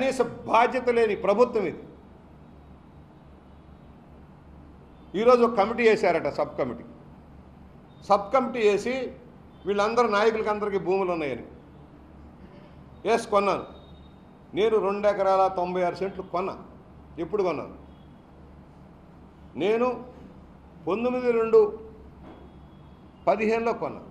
కనీస బాధ్యత లేని ప్రభుత్వం ఇది ఈరోజు ఒక కమిటీ వేశారట సబ్ కమిటీ సబ్ కమిటీ వేసి వీళ్ళందరూ నాయకులకి అందరికీ భూములు ఉన్నాయని ఎస్ కొన్నాను నేను రెండు ఎకరాల తొంభై ఆరు సెంట్లు కొన్నా ఎప్పుడు కొన్నాను నేను పంతొమ్మిది రెండు పదిహేనులో కొన్నా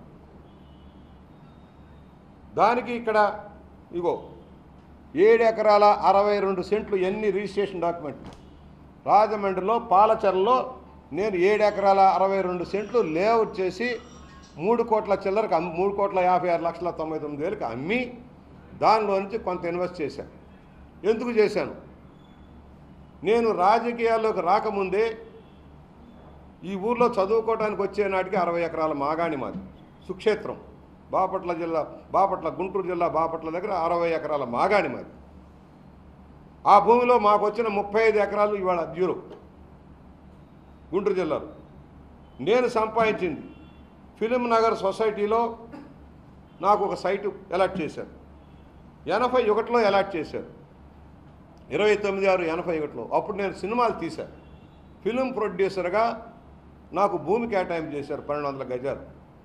దానికి ఇక్కడ ఇగో ఏడు ఎకరాల అరవై రెండు సెంట్లు ఎన్ని రిజిస్ట్రేషన్ డాక్యుమెంట్ రాజమండ్రిలో పాలచెరలో నేను ఏడు ఎకరాల అరవై రెండు సెంట్లు లేఅవుట్ చేసి మూడు కోట్ల చిల్లరకు అమ్మి మూడు కోట్ల యాభై ఆరు లక్షల తొంభై తొమ్మిది వేలకు అమ్మి దానిలో నుంచి కొంత ఇన్వెస్ట్ చేశాను ఎందుకు చేశాను నేను రాజకీయాల్లోకి రాకముందే ఈ ఊర్లో చదువుకోవడానికి వచ్చే నాటికి అరవై ఎకరాల మాగాణి మాది సుక్షేత్రం బాపట్ల జిల్లా బాపట్ల గుంటూరు జిల్లా బాపట్ల దగ్గర అరవై ఎకరాల మాగాణి మాది ఆ భూమిలో మాకు వచ్చిన ముప్పై ఐదు ఎకరాలు ఇవాళ జీరో గుంటూరు జిల్లాలో నేను సంపాదించింది ఫిలిం నగర్ సొసైటీలో నాకు ఒక సైటు అలాట్ చేశారు ఎనభై ఒకటిలో అలాట్ చేశారు ఇరవై తొమ్మిది ఆరు ఎనభై ఒకటిలో అప్పుడు నేను సినిమాలు తీశాను ఫిలిం ప్రొడ్యూసర్గా నాకు భూమి కేటాయింపు చేశారు పన్నెండు వందల గజాలు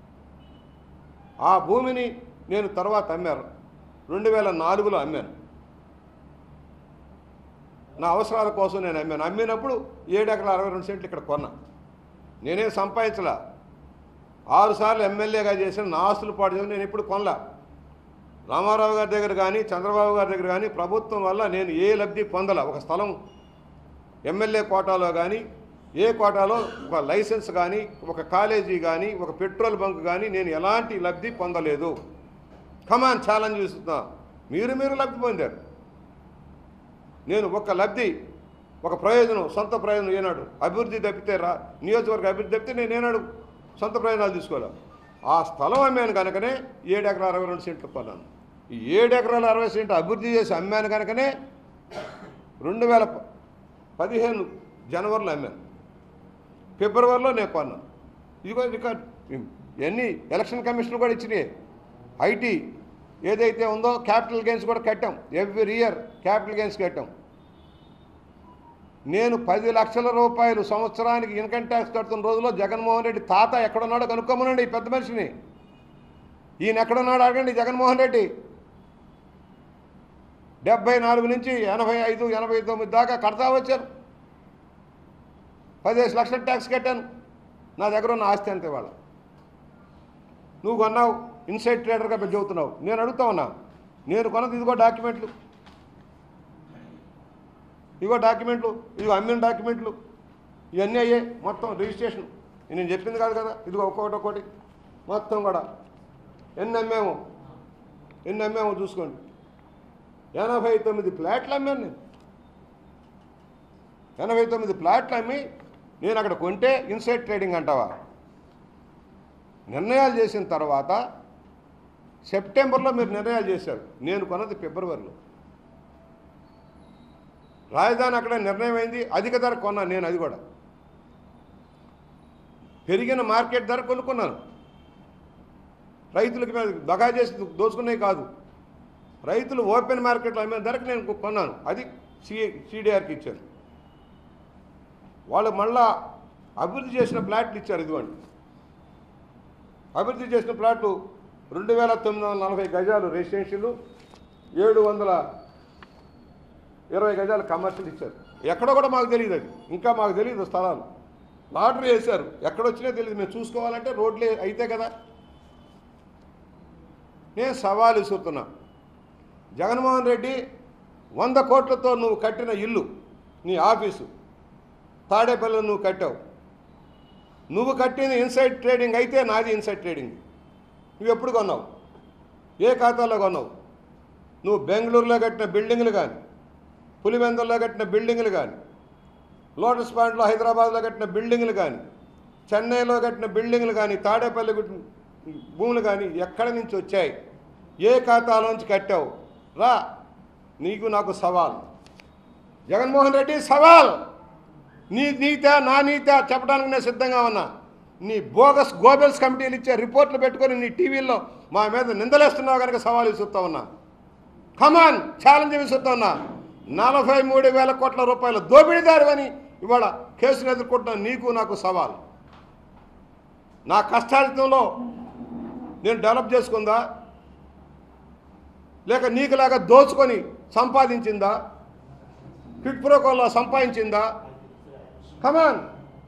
ఆ భూమిని నేను తర్వాత అమ్మాను రెండు వేల నాలుగులో అమ్మాను నా అవసరాల కోసం నేను అమ్మాను అమ్మినప్పుడు ఏడు ఎకరాల అరవై రెండు సెంట్లు ఇక్కడ కొన్నా నేనేం సంపాదించలా ఆరు సార్లు ఎమ్మెల్యేగా చేసిన నా ఆస్తులు పాటు చేసి నేను ఇప్పుడు కొనలా రామారావు గారి దగ్గర కానీ చంద్రబాబు గారి దగ్గర కానీ ప్రభుత్వం వల్ల నేను ఏ లబ్ధి పొందల ఒక స్థలం ఎమ్మెల్యే కోటాలో కానీ ఏ కోటాలో ఒక లైసెన్స్ కానీ ఒక కాలేజీ కానీ ఒక పెట్రోల్ బంక్ కానీ నేను ఎలాంటి లబ్ధి పొందలేదు కమాన్ ఛాలెంజ్ చూస్తున్నా మీరు మీరు లబ్ధి పొందారు నేను ఒక లబ్ధి ఒక ప్రయోజనం సొంత ప్రయోజనం ఏనాడు అభివృద్ధి తప్పితే రా నియోజకవర్గ అభివృద్ధి తప్పితే నేను ఏనాడు సొంత ప్రయోజనాలు తీసుకోవాలి ఆ స్థలం అమ్మాను కనుకనే ఏడు ఎకరాల అరవై రెండు సెంట్లు కొన్నాను ఈ ఏడు ఎకరాల అరవై సెంట్లు అభివృద్ధి చేసి అమ్మాను కనుకనే రెండు వేల ప- పదిహేను జనవరిలో అమ్మాను ఫిబ్రవరిలో నేను కొన్నాను ఇదిగో రికార్డ్ ఇవన్నీ ఎలక్షన్ కమిషన్ కూడా ఇచ్చినాయి ఐటీ ఏదైతే ఉందో క్యాపిటల్ గెయిన్స్ కూడా కట్టాం ఎవ్రీ ఇయర్ క్యాపిటల్ గెయిన్స్ కట్టాం నేను పది లక్షల రూపాయలు సంవత్సరానికి ఇన్కమ్ ట్యాక్స్ కడుతున్న రోజుల్లో జగన్మోహన్ రెడ్డి తాత ఎక్కడున్నాడో కనుక్కోమనండి ఈ పెద్ద మనిషిని ఈయన ఎక్కడున్నాడు అడగండి జగన్మోహన్ రెడ్డి డెబ్బై నాలుగు నుంచి ఎనభై ఐదు ఎనభై తొమ్మిది దాకా కడతా వచ్చారు పదిహేను లక్షల ట్యాక్స్ కట్టాను నా దగ్గర ఉన్న ఆస్తి అంతే వాళ్ళ నువ్వు కొన్నావు ఇన్సైడ్ ట్రేడర్గా పెట్టి చెబుతున్నావు నేను అడుగుతా ఉన్నా నేను కొన్నది ఇదిగో డాక్యుమెంట్లు ఇదిగో డాక్యుమెంట్లు ఇదిగో అమ్మిన డాక్యుమెంట్లు ఇవన్నీ అయ్యాయి మొత్తం రిజిస్ట్రేషన్ నేను చెప్పింది కాదు కదా ఇదిగో ఒక్కొక్కటి ఒక్కొక్కటి మొత్తం కూడా ఎన్ని అమ్మాము ఎన్ని అమ్మామో చూసుకోండి ఎనభై తొమ్మిది ప్లాట్లు అమ్మాను నేను ఎనభై తొమ్మిది ప్లాట్లు అమ్మి నేను అక్కడ కొంటే ఇన్సైడ్ ట్రేడింగ్ అంటావా నిర్ణయాలు చేసిన తర్వాత సెప్టెంబర్లో మీరు నిర్ణయాలు చేశారు నేను కొన్నది ఫిబ్రవరిలో రాజధాని అక్కడ నిర్ణయం అయింది అధిక ధర కొన్నాను నేను అది కూడా పెరిగిన మార్కెట్ ధర కొనుక్కున్నాను రైతులకి మీద దగా చేసి దోచుకునే కాదు రైతులు ఓపెన్ మార్కెట్లో అమ్మిన ధరకు నేను కొన్నాను అది సి సిడిఆర్కి ఇచ్చారు వాళ్ళు మళ్ళా అభివృద్ధి చేసిన ప్లాట్లు ఇచ్చారు ఇదిగోండి అభివృద్ధి చేసిన ప్లాట్లు రెండు వేల తొమ్మిది వందల నలభై గజాలు రెసిడెన్షియల్ ఏడు వందల ఇరవై గజాలు కమర్షియల్ ఇచ్చారు ఎక్కడో కూడా మాకు తెలియదు అది ఇంకా మాకు తెలియదు స్థలాలు లాటరీ వేశారు ఎక్కడొచ్చినా తెలియదు మేము చూసుకోవాలంటే రోడ్లే అయితే కదా నేను సవాలు విసురుతున్నా జగన్మోహన్ రెడ్డి వంద కోట్లతో నువ్వు కట్టిన ఇల్లు నీ ఆఫీసు తాడేపల్లి నువ్వు కట్టావు నువ్వు కట్టిన ఇన్సైడ్ ట్రేడింగ్ అయితే నాది ఇన్సైడ్ ట్రేడింగ్ నువ్వు ఎప్పుడు కొన్నావు ఏ ఖాతాలో కొన్నావు నువ్వు బెంగళూరులో కట్టిన బిల్డింగ్లు కానీ పులివెందుల్లో కట్టిన బిల్డింగ్లు కానీ లోటస్ పాయింట్లో హైదరాబాద్లో కట్టిన బిల్డింగ్లు కానీ చెన్నైలో కట్టిన బిల్డింగ్లు కానీ తాడేపల్లి కట్టిన భూములు కానీ ఎక్కడి నుంచి వచ్చాయి ఏ ఖాతాలోంచి కట్టావు రా నీకు నాకు సవాల్ జగన్మోహన్ రెడ్డి సవాల్ నీ నీత నా నీత చెప్పడానికి నేను సిద్ధంగా ఉన్నా నీ బోగస్ గోబెల్స్ కమిటీలు ఇచ్చే రిపోర్ట్లు పెట్టుకొని నీ టీవీల్లో మా మీద నిందలేస్తున్నావు కనుక సవాల్ విసురుతా ఉన్నా కమాన్ ఛాలెంజ్ విసురుతా ఉన్నా నలభై మూడు వేల కోట్ల రూపాయల దోపిడీదారు అని ఇవాళ కేసులు ఎదుర్కొంటున్న నీకు నాకు సవాల్ నా కష్టార్జితంలో నేను డెవలప్ చేసుకుందా లేక నీకులాగా దోచుకొని సంపాదించిందా క్విక్ ప్రోకోల్లో సంపాదించిందా కమాన్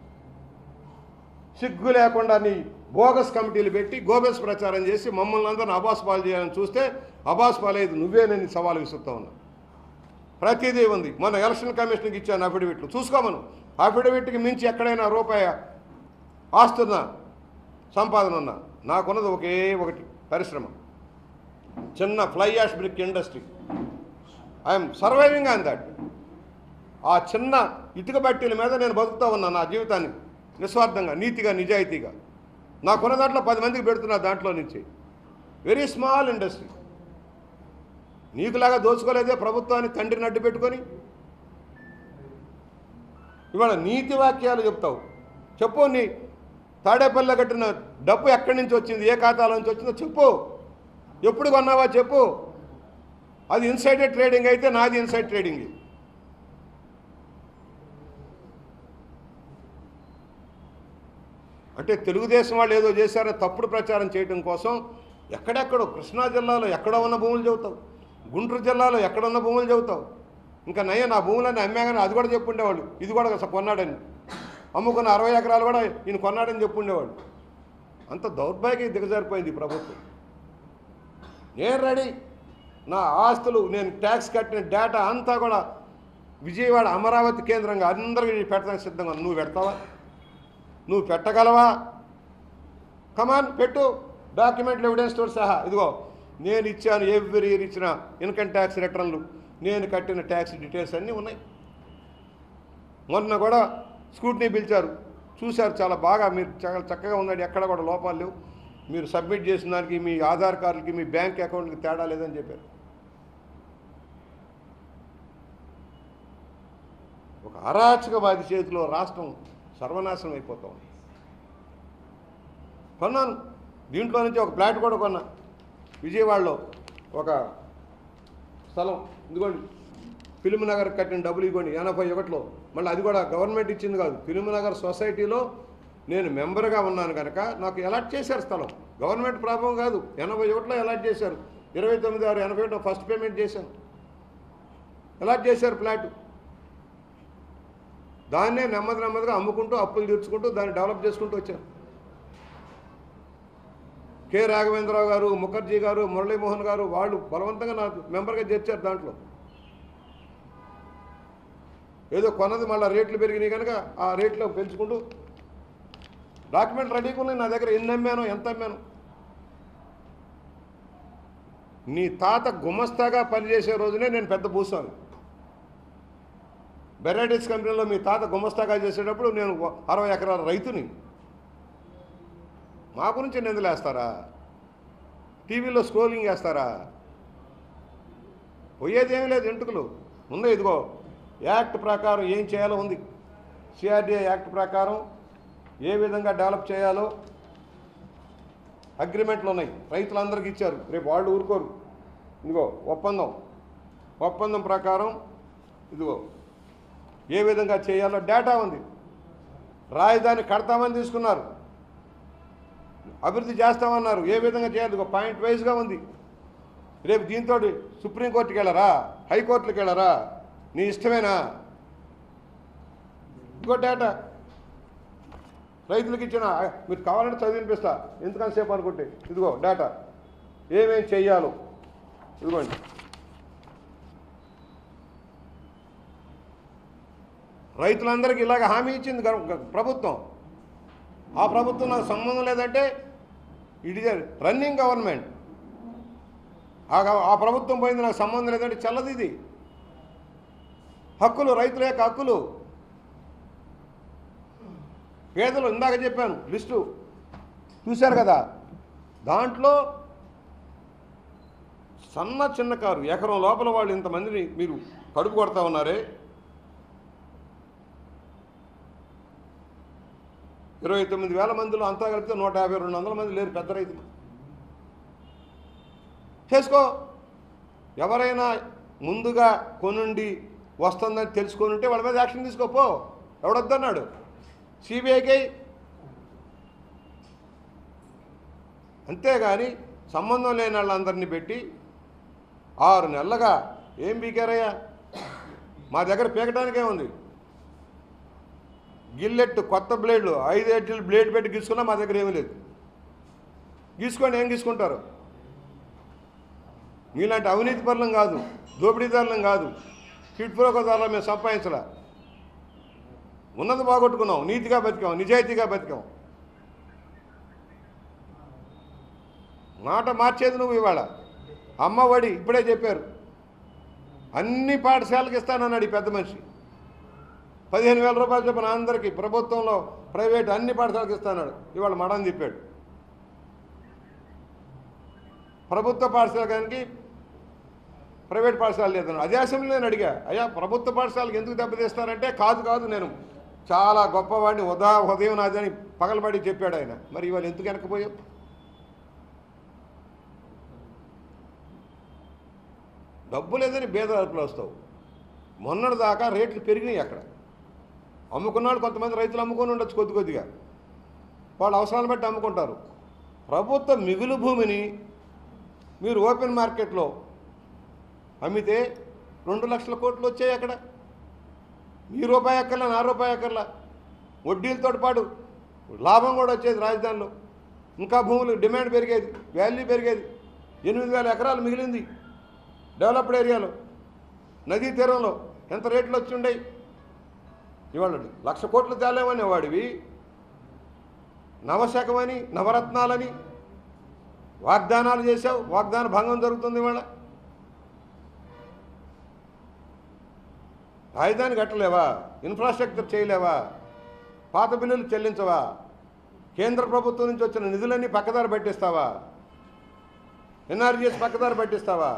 సిగ్గు లేకుండా నీ బోగస్ కమిటీలు పెట్టి గోబెస్ ప్రచారం చేసి మమ్మల్ని అందరిని అబాస్ పాలు చేయాలని చూస్తే అబాస్ పాలేదు నువ్వేనని సవాలు విసురుతా ఉన్నా ప్రతిదీ ఉంది మన ఎలక్షన్ కమిషన్కి ఇచ్చాను అఫిడవిట్లు చూసుకోమను అఫిడవిట్కి మించి ఎక్కడైనా రూపాయ ఆస్తున్నా సంపాదన ఉన్నా నాకున్నది ఒకే ఒకటి పరిశ్రమ చిన్న fly ash brick industry I'm surviving on that ఆ చిన్న ఇటుక బట్టీల మీద నేను బతుకుతా ఉన్నా నా జీవితాన్ని నిస్వార్థంగా నీతిగా నిజాయితీగా నాకున్న దాంట్లో పది మందికి పెడుతున్నా దాంట్లో నుంచి వెరీ స్మాల్ ఇండస్ట్రీ నీకులాగా దోచుకోలేదే ప్రభుత్వాన్ని తండ్రిని అడ్డు పెట్టుకొని ఇవాళ నీతి వాక్యాలు చెప్తావు చెప్పు నీ తాడేపల్లి కట్టిన డబ్బు ఎక్కడి నుంచి వచ్చింది ఏ ఖాతాలో నుంచి వచ్చిందో చెప్పు ఎప్పుడు కొన్నావా చెప్పు అది ఇన్సైడెడ్ ట్రేడింగ్ అయితే నాది ఇన్సైడ్ ట్రేడింగ్ అంటే తెలుగుదేశం వాళ్ళు ఏదో చేశారో తప్పుడు ప్రచారం చేయడం కోసం ఎక్కడెక్కడో కృష్ణా జిల్లాలో ఎక్కడో ఉన్న భూములు చెబుతావు గుంటూరు జిల్లాలో ఎక్కడున్న భూములు చెబుతావు ఇంకా నయ్య నా భూములన్నీ అమ్మాగానే అది కూడా చెప్పుండేవాళ్ళు ఇది కూడా అసలు కొన్నాడని అమ్ముకున్న అరవై ఎకరాలు కూడా ఈయన కొన్నాడని చెప్పుండేవాడు అంత దౌర్భాగ్యం దిగజారిపోయింది ఈ ప్రభుత్వం నేను రెడీ నా ఆస్తులు నేను ట్యాక్స్ కట్టిన డేటా అంతా కూడా విజయవాడ అమరావతి కేంద్రంగా అందరికీ పెట్టడానికి సిద్ధంగా ఉన్నా. నువ్వు పెడతావా నువ్వు పెట్టగలవా కమాన్ పెట్టు డాక్యుమెంట్లు ఎవిడెన్స్తో సహా ఇదిగో నేను ఇచ్చాను ఎవ్రీ ఇయర్ ఇచ్చిన ఇన్కమ్ ట్యాక్స్ రిటర్న్లు నేను కట్టిన ట్యాక్స్ డీటెయిల్స్ అన్నీ ఉన్నాయి మొన్న కూడా స్కూట్నీ పిలిచారు చూశారు చాలా బాగా మీరు చాలా చక్కగా ఉందండి ఎక్కడ కూడా లోపాలు లేవు మీరు సబ్మిట్ చేసిన దానికి మీ ఆధార్ కార్డులకి మీ బ్యాంక్ అకౌంట్కి తేడా లేదని చెప్పారు ఒక అరాచకవాది చేతిలో రాష్ట్రం సర్వనాశనం అయిపోతా ఉంది కొన్నాను దీంట్లో నుంచి ఒక ప్లాట్ కూడా కొన్నా విజయవాడలో ఒక స్థలం ఇదిగోండి ఫిల్మ్ నగర్ కట్టిన డబ్బులు ఇవ్వండి ఎనభై ఒకటిలో మళ్ళీ అది కూడా గవర్నమెంట్ ఇచ్చింది కాదు ఫిల్మ్ నగర్ సొసైటీలో నేను మెంబర్గా ఉన్నాను కనుక నాకు అలాట్ చేశారు స్థలం గవర్నమెంట్ ప్రాబ్లం కాదు ఎనభై ఒకటిలో అలాట్ చేశారు ఇరవై తొమ్మిది ఆరు ఎనభై ఒకటిలో ఫస్ట్ పేమెంట్ చేశాను అలాట్ చేశారు ఫ్లాట్ దాన్నే నెమ్మది నెమ్మదిగా అమ్ముకుంటూ అప్పులు తీర్చుకుంటూ దాన్ని డెవలప్ చేసుకుంటూ వచ్చాను కె రాఘవేంద్రరావు గారు ముఖర్జీ గారు మురళీమోహన్ గారు వాళ్ళు బలవంతంగా నాకు మెంబర్గా చేర్చారు దాంట్లో ఏదో కొన్నది మళ్ళీ రేట్లు పెరిగినాయి కనుక ఆ రేట్లో పెంచుకుంటూ డాక్యుమెంట్ రెడీగా ఉన్నాయి నా దగ్గర ఎన్ని అమ్మాను ఎంత అమ్మాను నీ తాత గుమస్తాగా పనిచేసే రోజునే నేను పెద్ద భూస్వామి బెరైటీస్ కంపెనీలో మీ తాత గుమస్తాగా చేసేటప్పుడు నేను అరవై ఎకరాల రైతుని మా గురించి నిందలేస్తారా టీవీలో స్క్రోలింగ్ చేస్తారా పోయేది ఏమీ లేదు ఎంటుకలు ముందే ఇదిగో యాక్ట్ ప్రకారం ఏం చేయాలో ఉంది సిఆర్డిఏ యాక్ట్ ప్రకారం ఏ విధంగా డెవలప్ చేయాలో అగ్రిమెంట్లు ఉన్నాయి రైతులందరికీ ఇచ్చారు రేపు వాళ్ళు ఊరుకోరు ఇదిగో ఒప్పందం ఒప్పందం ప్రకారం ఇదిగో ఏ విధంగా చేయాలో డేటా ఉంది రాజధాని కడతామని తీసుకున్నారు అభివృద్ధి చేస్తామన్నారు ఏ విధంగా చేయాలి ఇదిగో పాయింట్ వైజ్గా ఉంది రేపు దీంతో సుప్రీంకోర్టుకి వెళ్ళరా హైకోర్టుకి వెళ్ళరా నీ ఇష్టమేనా ఇంకో డేటా రైతులకు ఇచ్చిన మీరు కావాలంటే చదివినిపిస్తా ఎందుకని సేపు అనుకుంటే ఇదిగో డేటా ఏమేం చెయ్యాలో ఇదిగోండి రైతులందరికీ ఇలాగ హామీ ఇచ్చింది గవ- గ- ప్రభుత్వం ఆ ప్రభుత్వం నాకు సంబంధం లేదంటే ఇట్ ఇస్ రన్నింగ్ గవర్నమెంట్ ఆ గవ- ఆ ప్రభుత్వం పోయింది నాకు సంబంధం లేదంటే చల్లదు ఇది హక్కులు రైతుల యొక్క హక్కులు పేదలు ఇందాక చెప్పాను లిస్టు చూశారు కదా దాంట్లో సన్న చిన్న కారు ఎకరం లోపల వాళ్ళు ఇంతమందిని మీరు కడుపు కొడతా ఉన్నారే ఇరవై తొమ్మిది వేల మందిలో అంతా కలిపితే నూట యాభై రెండు వందల మంది లేరు పెద్ద రైతులు చేసుకో ఎవరైనా ముందుగా కొనుండి వస్తుందని తెలుసుకొని ఉంటే వాళ్ళ మీద యాక్షన్ తీసుకోపో ఎవడొద్దన్నాడు సిబిఐకి అంతేగాని సంబంధం లేని వాళ్ళందరినీ పెట్టి ఆరు నెలలుగా ఏం పీకారయ్యా మా దగ్గర పీకటానికే ఉంది గిల్లెట్టు కొత్త బ్లేడ్లు ఐదు ఎడ్లు బ్లేడ్ పెట్టి గీసుకున్నా మా దగ్గర ఏమీ లేదు గీసుకోండి ఏం గీసుకుంటారు మీలాంటి అవినీతి పరులం కాదు దోపిడీదారులం కాదు కిట్ ప్రోకోదారులం మేము సంపాదించలా ఉన్నది బాగొట్టుకున్నాం నీతిగా బతికాం నిజాయితీగా బతికాం మాట మార్చేది నువ్వు ఇవాళ అమ్మ ఒడి ఇప్పుడే చెప్పారు అన్ని పాఠశాలకి ఇస్తానన్నాడు ఈ పెద్ద మనిషి పదిహేను వేల రూపాయలు చెప్పిన అందరికీ ప్రభుత్వంలో ప్రైవేట్ అన్ని పాఠశాలకు ఇస్తాన్నాడు ఇవాళ మడం తిప్పాడు ప్రభుత్వ పాఠశాలకి ప్రైవేట్ పాఠశాల లేదన్నాడు అదే అసెంబ్లీ నేను అడిగా అయ్యా ప్రభుత్వ పాఠశాలకు ఎందుకు దెబ్బతీస్తారంటే కాదు కాదు నేను చాలా గొప్పవాడిని ఉదా ఉదయం నాదని పగలబడి చెప్పాడు ఆయన మరి ఇవాళ ఎందుకు వెనకపోయావు డబ్బు లేదని బేదరాపులు వస్తావు మొన్నటి దాకా రేట్లు పెరిగినాయి అక్కడ అమ్ముకున్నాడు కొంతమంది రైతులు అమ్ముకొని ఉండొచ్చు కొద్ది కొద్దిగా వాళ్ళ అవసరాలను బట్టి అమ్ముకుంటారు ప్రభుత్వ మిగులు భూమిని మీరు ఓపెన్ మార్కెట్లో అమ్మితే రెండు లక్షల కోట్లు వచ్చాయి అక్కడ ఈ రూపాయి అక్కర్లా నా రూపాయి అక్కర్లా వడ్డీలతో పాటు లాభం కూడా వచ్చేది రాజధానిలో ఇంకా భూములు డిమాండ్ పెరిగేది వాల్యూ పెరిగేది ఎనిమిది వేల ఎకరాలు మిగిలింది డెవలప్డ్ ఏరియాలో నదీ తీరంలో ఎంత రేట్లు వచ్చి ఉండేవి ఇవాళ లక్ష కోట్లు తేలేమనే వాడివి నవశకమని నవరత్నాలని వాగ్దానాలు చేశావు వాగ్దాన భంగం జరుగుతుంది ఇవాళ రాజధాని కట్టలేవా ఇన్ఫ్రాస్ట్రక్చర్ చేయలేవా పాత బిల్లులు చెల్లించవా కేంద్ర ప్రభుత్వం నుంచి వచ్చిన నిధులన్నీ పక్కదారి పట్టిస్తావా ఎన్ఆర్జీఎస్ పక్కదారి పట్టిస్తావా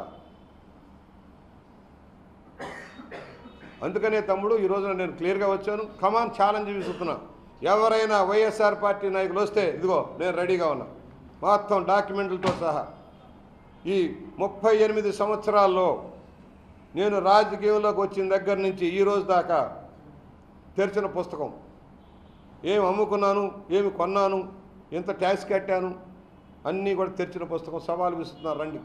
అందుకనే తమ్ముడు ఈ రోజున నేను క్లియర్గా వచ్చాను కమాన్ ఛాలెంజ్ విసుకున్నా ఎవరైనా వైఎస్ఆర్ పార్టీ నాయకులు వస్తే ఇదిగో నేను రెడీగా ఉన్నా మొత్తం డాక్యుమెంట్లతో సహా ఈ ముప్పై ఎనిమిది సంవత్సరాల్లో నేను రాజకీయంలోకి వచ్చిన దగ్గర నుంచి ఈ రోజు దాకా తెరిచిన పుస్తకం ఏమి అమ్ముకున్నాను ఏమి కొన్నాను ఎంత ట్యాక్స్ కట్టాను అన్నీ కూడా తెరిచిన పుస్తకం సవాలు విస్తున్నారు రండి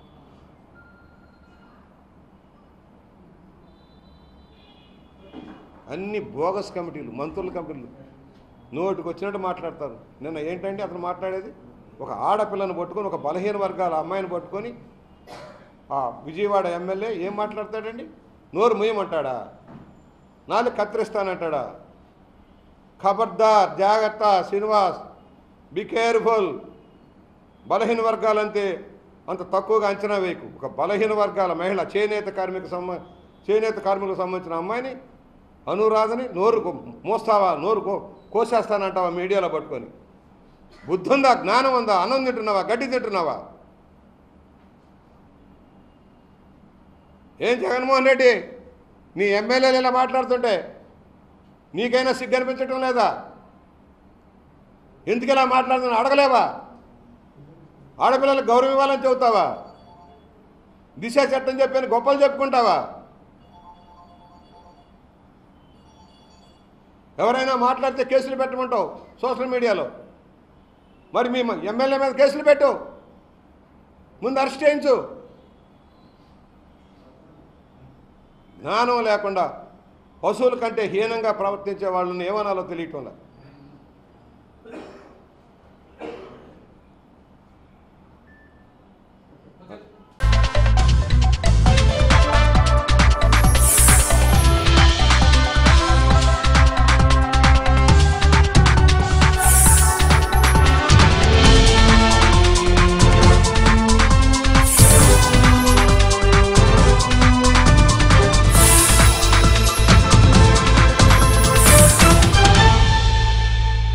అన్ని బోగస్ కమిటీలు మంత్రుల కమిటీలు నోటికి వచ్చినట్టు మాట్లాడతారు నిన్న ఏంటంటే అతను మాట్లాడేది ఒక ఆడపిల్లను పట్టుకొని ఒక బలహీన వర్గాల అమ్మాయిని పట్టుకొని ఆ విజయవాడ ఎమ్మెల్యే ఏం మాట్లాడతాడండి నోరు ముయ్యమంటాడా నాలుగు కత్తిరిస్తానంటాడా ఖబర్దార్ జాగ్రత్త శ్రీనివాస్ బి కేర్ఫుల్ బలహీన వర్గాలంతే అంత తక్కువగా అంచనా వేయకు ఒక బలహీన వర్గాల మహిళ చేనేత కార్మిక సంబ చేనేత కార్మికులకు సంబంధించిన అమ్మాయిని అనురాధని నోరు కో- మోస్తావా నోరు కో కోసేస్తానంటావా మీడియాలో పట్టుకొని బుద్ధి ఉందా జ్ఞానం ఉందా అన్నం తింటున్నావా గడ్డి తింటున్నావా ఏం జగన్మోహన్ రెడ్డి నీ ఎమ్మెల్యేలు ఇలా మాట్లాడుతుంటే నీకైనా సిగ్గు అనిపించటం లేదా ఎందుకు ఇలా మాట్లాడుతున్నా అడగలేవా ఆడపిల్లలకు గౌరవం ఇవ్వాలని చెబుతావా దిశ చట్టం చెప్పని గొప్పలు చెప్పుకుంటావా ఎవరైనా మాట్లాడితే కేసులు పెట్టమంటావు సోషల్ మీడియాలో మరి మీ ఎమ్మెల్యే మీద కేసులు పెట్టు ముందు అరెస్ట్ చేయించు జ్ఞానం లేకుండా పశువుల కంటే హీనంగా ప్రవర్తించే వాళ్ళని ఏమనాలో తెలియటం లేదు